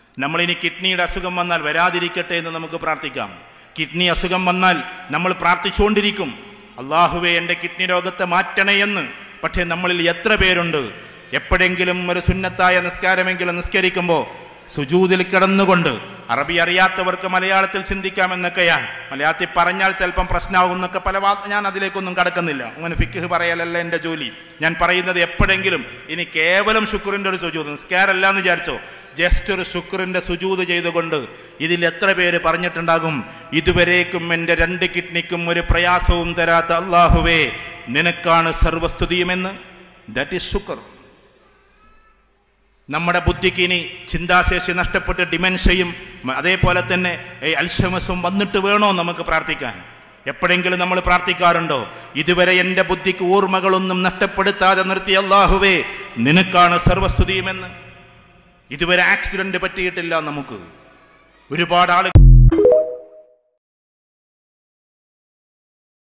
നമ്മളിനി കിഡ്നിയുടെ അസുഖം വന്നാൽ വരാതിരിക്കട്ടെ എന്ന് നമുക്ക് പ്രാർത്ഥിക്കാം കിഡ്നി അസുഖം വന്നാൽ നമ്മൾ പ്രാർത്ഥിച്ചുകൊണ്ടിരിക്കും അള്ളാഹുവെ എൻ്റെ കിഡ്നി രോഗത്തെ മാറ്റണേ എന്ന് പക്ഷേ നമ്മളിൽ എത്ര പേരുണ്ട് എപ്പോഴെങ്കിലും ഒരു സുന്നത്തായ നിസ്കാരമെങ്കിലും നിസ്കരിക്കുമ്പോൾ സുജൂതിൽ കിടന്നുകൊണ്ട് അറബി അറിയാത്തവർക്ക് മലയാളത്തിൽ ചിന്തിക്കാമെന്നൊക്കെയാണ് മലയാളത്തിൽ പറഞ്ഞാൽ ചിലപ്പം പ്രശ്നമാകും എന്നൊക്കെ പല വാ ഞാൻ അതിലേക്കൊന്നും കടക്കുന്നില്ല അങ്ങനെ ഫിക്ക് പറയലല്ല എൻ്റെ ജോലി ഞാൻ പറയുന്നത് എപ്പോഴെങ്കിലും ഇനി കേവലം ശുക്രിൻ്റെ ഒരു സുജൂത് നിസ്കാരമല്ല എന്ന് വിചാരിച്ചോ ജസ്റ്റ് ഒരു ശുക്രിൻ്റെ സുജൂത് ചെയ്തുകൊണ്ട് ഇതിൽ എത്ര പേര് പറഞ്ഞിട്ടുണ്ടാകും ഇതുവരേക്കും എൻ്റെ രണ്ട് കിഡ്നിക്കും ഒരു പ്രയാസവും തരാത്ത അള്ളാഹുവേ നിനക്കാണ് സർവസ്തുതിയുമെന്ന് ദാറ്റ് ഈസ് ശുക്ർ നമ്മുടെ ബുദ്ധിക്ക് ഇനി ചിന്താശേഷി നഷ്ടപ്പെട്ട് ഡിമെൻഷയും മ- അതേപോലെ തന്നെ ഈ അൽഷമസും വന്നിട്ട് വേണോ നമുക്ക് പ്രാർത്ഥിക്കാൻ എപ്പോഴെങ്കിലും നമ്മൾ പ്രാർത്ഥിക്കാറുണ്ടോ ഇതുവരെ എൻ്റെ ബുദ്ധിക്ക് ഓർമ്മകളൊന്നും നഷ്ടപ്പെടുത്താതെ നിർത്തിയ അള്ളാഹുവേ നിനക്കാണ് സർവസ്തുതിയുമെന്ന് ഇതുവരെ ആക്സിഡന്റ് പറ്റിയിട്ടില്ല നമുക്ക് ഒരുപാട് ആളുകൾ